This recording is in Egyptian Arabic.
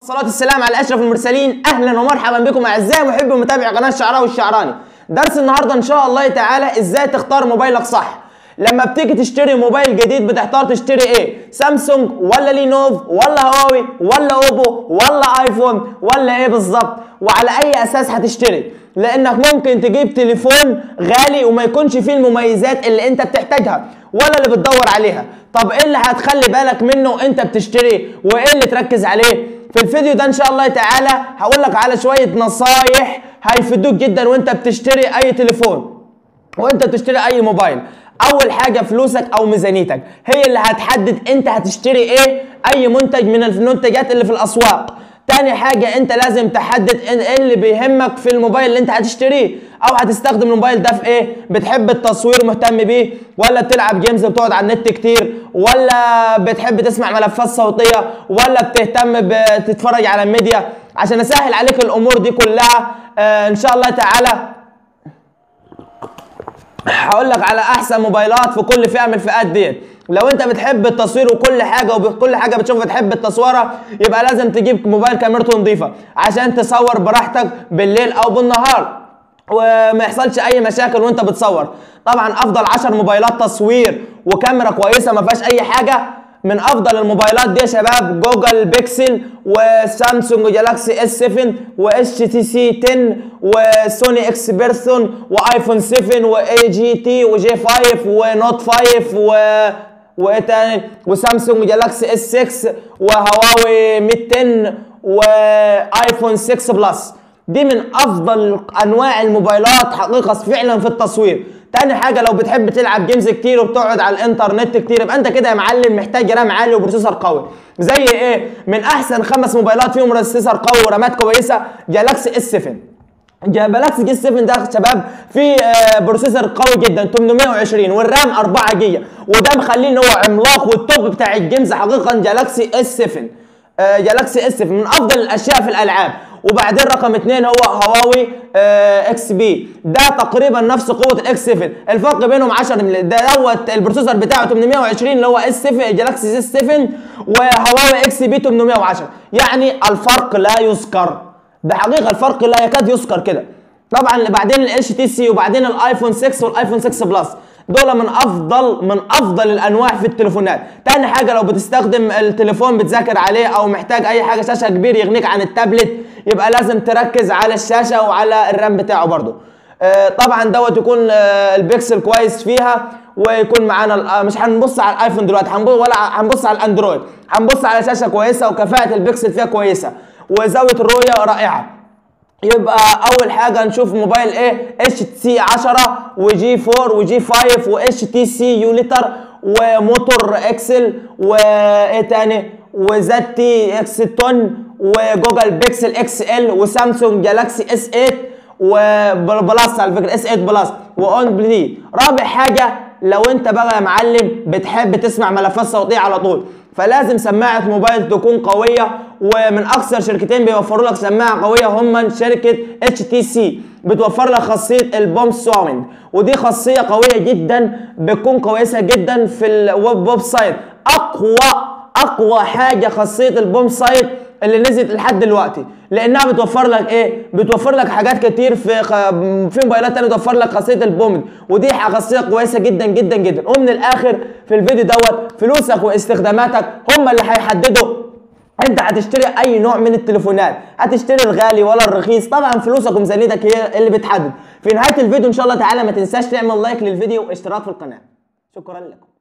والصلاة والسلام على أشرف المرسلين أهلا ومرحبا بكم أعزائي محبي ومتابعي قناة الشعراوي والشعراني درس النهاردة إن شاء الله تعالى إزاي تختار موبايلك صح لما بتيجي تشتري موبايل جديد بتحتار تشتري ايه سامسونج ولا لينوف ولا هواوي ولا اوبو ولا ايفون ولا ايه بالظبط وعلى اي اساس هتشتري لانك ممكن تجيب تليفون غالي وما يكونش فيه المميزات اللي انت بتحتاجها ولا اللي بتدور عليها طب ايه اللي هتخلي بالك منه انت بتشتري وايه اللي تركز عليه في الفيديو ده ان شاء الله تعالى هقول لك على شويه نصايح هيفيدوك جدا وانت بتشتري اي تليفون وانت بتشتري اي موبايل اول حاجه فلوسك او ميزانيتك هي اللي هتحدد انت هتشتري ايه اي منتج من المنتجات اللي في الاسواق تاني حاجة انت لازم تحدد ايه اللي بيهمك في الموبايل اللي انت هتشتريه او هتستخدم الموبايل ده في ايه بتحب التصوير مهتم بيه ولا بتلعب جيمز بتقعد على النت كتير ولا بتحب تسمع ملفات صوتية ولا بتهتم بتتفرج على الميديا عشان اسهل عليك الامور دي كلها آه ان شاء الله تعالى هقول لك على احسن موبايلات في كل فئه من الفئات ديت لو انت بتحب التصوير وكل حاجه وكل حاجه بتشوفها بتحب التصويره يبقى لازم تجيب موبايل كاميرته نظيفه عشان تصور براحتك بالليل او بالنهار وما يحصلش اي مشاكل وانت بتصور طبعا افضل 10 موبايلات تصوير وكاميرا كويسه ما فيهاش اي حاجه من افضل الموبايلات دي يا شباب جوجل بيكسل وسامسونج جالاكسي اس 7 واتش تي سي 10 وسوني اكس بيرسون وايفون 7 واي جي تي وجي 5 ونوت 5 و وايه تاني وسامسونج جالاكسي اس 6 وهواوي ميت 10 وايفون 6 بلس دي من افضل انواع الموبايلات حقيقه فعلا في التصوير تاني حاجه لو بتحب تلعب جيمز كتير وبتقعد على الانترنت كتير يبقى انت كده يا معلم محتاج رام عالي وبروسيسور قوي زي ايه من احسن خمس موبايلات فيهم بروسيسور قوي ورامات كويسه جالاكسي اس 7 جالاكسي جي 7 ده شباب فيه آه بروسيسور قوي جدا 820 والرام 4 جيجا وده مخليه ان هو عملاق والتوب بتاع الجيمز حقيقه جالاكسي اس 7 آه جالاكسي اس 7 من افضل الاشياء في الالعاب وبعدين رقم اثنين هو هواوي آه اكس بي ده تقريبا نفس قوه الاكس 7 الفرق بينهم 10 ده دوت البروسيسور بتاعه 820 اللي هو اس 7 جالاكسي اس 7 وهواوي اكس بي 810 يعني الفرق لا يذكر ده حقيقه الفرق لا يكاد يذكر كده طبعا بعدين الاتش تي سي وبعدين الايفون 6 والايفون 6 بلس دول من افضل من افضل الانواع في التليفونات تاني حاجه لو بتستخدم التليفون بتذاكر عليه او محتاج اي حاجه شاشه كبير يغنيك عن التابلت يبقى لازم تركز على الشاشه وعلى الرام بتاعه برضو آه طبعا دوت يكون آه البيكسل كويس فيها ويكون معانا آه مش هنبص على الايفون دلوقتي هنبص ولا هنبص على الاندرويد هنبص على شاشه كويسه وكفاءه البيكسل فيها كويسه وزاويه الرؤيه رائعه يبقى اول حاجه نشوف موبايل ايه اتش تي سي 10 وجي 4 وجي 5 واتش تي سي يونيتر وموتور اكسل وايه تاني وزد تي اكس تون وجوجل بيكسل اكس ال وسامسونج جالاكسي اس 8 وبلس على فكره اس 8 بلس واون بلي رابع حاجه لو انت بقى يا معلم بتحب تسمع ملفات صوتيه على طول فلازم سماعه موبايل تكون قويه ومن اكثر شركتين بيوفروا لك سماعه قويه هم شركه اتش تي سي بتوفر لك خاصيه البوم ساوند ودي خاصيه قويه جدا بتكون كويسه جدا في الويب ويب سايت اقوى اقوى حاجه خاصيه البوم سايت اللي نزلت لحد دلوقتي لانها بتوفر لك ايه بتوفر لك حاجات كتير في خ... في موبايلات تانية بتوفر لك خاصيه البوم ودي خاصيه كويسه جدا جدا جدا ومن الاخر في الفيديو دوت فلوسك واستخداماتك هم اللي هيحددوا انت هتشتري اي نوع من التليفونات هتشتري الغالي ولا الرخيص طبعا فلوسك وميزانيتك هي اللي بتحدد في نهايه الفيديو ان شاء الله تعالى ما تنساش تعمل لايك للفيديو واشتراك في القناه شكرا لكم